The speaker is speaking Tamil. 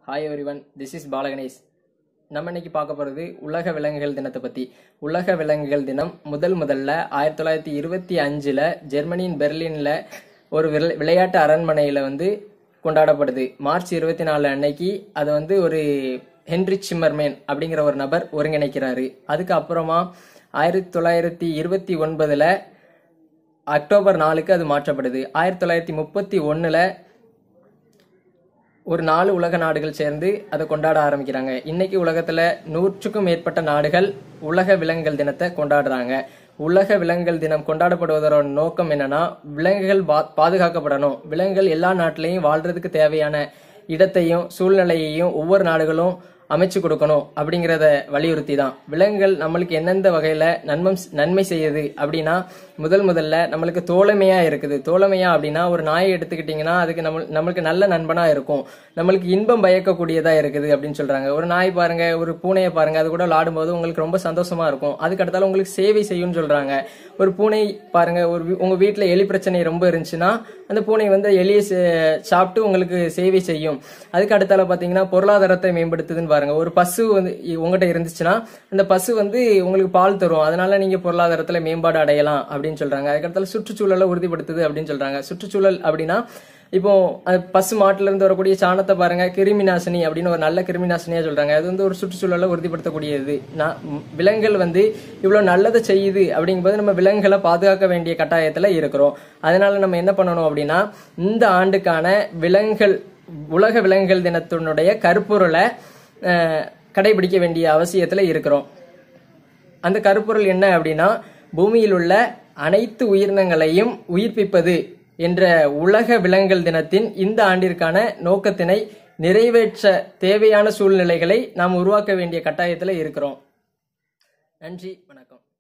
hi everyone this is Balaganesh நம்ம இன்னைக்கு பார்க்க போகிறது உலக விலங்குகள் தினத்தை பற்றி உலக விலங்குகள் தினம் முதல் முதல்ல ஆயிரத்தி தொள்ளாயிரத்தி இருபத்தி அஞ்சில் ஜெர்மனியின் பெர்லினில் ஒரு விளை- விளையாட்டு அரண்மனையில் வந்து கொண்டாடப்படுது மார்ச் இருபத்தி நாலு அன்னைக்கு அதை வந்து ஒரு ஹென்ரிச் சிம்மர்மேன் அப்படிங்கிற ஒரு நபர் ஒருங்கிணைக்கிறாரு அதுக்கு அப்புறமா ஆயிரத்தி தொள்ளாயிரத்தி இருபத்தி ஒன்பதில் அக்டோபர் நாலுக்கு அது மாற்றப்படுது ஆயிரத்தி தொள்ளாயிரத்தி முப்பத்தி ஒன்றில் ஒரு நாலு உலக நாடுகள் சேர்ந்து அதை கொண்டாட ஆரம்பிக்கிறாங்க இன்னைக்கு உலகத்துல நூற்றுக்கும் மேற்பட்ட நாடுகள் உலக விலங்குகள் தினத்தை கொண்டாடுறாங்க உலக விலங்குகள் தினம் கொண்டாடப்படுவதோட நோக்கம் என்னன்னா விலங்குகள் பா- பாதுகாக்கப்படணும் விலங்குகள் எல்லா நாட்டிலையும் வாழ்றதுக்கு தேவையான இடத்தையும் சூழ்நிலையையும் ஒவ்வொரு நாடுகளும் அமைச்சு கொடுக்கணும் அப்படிங்கிறத வலியுறுத்தி தான் விலங்குகள் நம்மளுக்கு எந்தெந்த வகையில நன்மம் நன்மை செய்யுது அப்படின்னா முதல் முதல்ல நம்மளுக்கு தோழமையா இருக்குது தோழமையா அப்படின்னா ஒரு நாயை எடுத்துக்கிட்டிங்கன்னா அதுக்கு நம்ம நம்மளுக்கு நல்ல நண்பனா இருக்கும் நம்மளுக்கு இன்பம் பயக்கக்கூடியதா இருக்குது அப்படின்னு சொல்றாங்க ஒரு நாய் பாருங்க ஒரு பூனையை பாருங்க அது கூட விளாடும்போது உங்களுக்கு ரொம்ப சந்தோஷமா இருக்கும் அதுக்கு அடுத்தால உங்களுக்கு சேவை செய்யும்னு சொல்றாங்க ஒரு பூனை பாருங்க ஒரு வீ- உங்க வீட்டுல எலி பிரச்சனை ரொம்ப இருந்துச்சுன்னா அந்த பூனை வந்து எலியை சே- சாப்பிட்டு உங்களுக்கு சேவை செய்யும் அதுக்கு அடுத்தால பாத்தீங்கன்னா பொருளாதாரத்தை மேம்படுத்துதுன்னு பாருங்க ஒரு பசு வந்து இ- உங்ககிட்ட இருந்துச்சுன்னா அந்த பசு வந்து உங்களுக்கு பால் தரும் அதனால நீங்க பொருளாதாரத்துல மேம்பாடு அடையலாம் அப்படின்னு சொல்றாங்க அதுக்கு அடுத்தால சுற்றுச்சூழலை உறுதிப்படுத்துது அப்படின்னு சொல்றாங்க சுற்றுச்சூழல் அப்படின்னா இப்போ அந்த பசு மாட்டுல இருந்து வரக்கூடிய சாணத்தை பாருங்க கிருமி நாசினி அப்படின்னு ஒரு நல்ல கிருமி நாசினியா சொல்றாங்க அது வந்து ஒரு சுற்றுச்சூழலை உறுதிப்படுத்தக்கூடியது நான் ம், விலங்குகள் வந்து இவ்வளவு நல்லதை செய்யுது அப்படிங்கும்போது நம்ம விலங்குகளை பாதுகாக்க வேண்டிய கட்டாயத்துல இருக்கிறோம் அதனால நம்ம என்ன பண்ணணும் அப்படின்னா இந்த ஆண்டுக்கான விலங்குகள் உலக விலங்குகள் தினத்தினுடைய கருப்பொருளை அஹ், கடைபிடிக்க வேண்டிய அவசியத்துல இருக்கிறோம் அந்த கருப்பொருள் என்ன அப்படின்னா பூமியில் உள்ள அனைத்து உயிரினங்களையும் உயிர்ப்பிப்பது என்ற உலக விலங்குகள் தினத்தின் இந்த ஆண்டிற்கான நோக்கத்தினை நிறைவேற்ற தேவையான சூழ்நிலைகளை நாம் உருவாக்க வேண்டிய கட்டாயத்தில் இருக்கிறோம் நன்றி வணக்கம்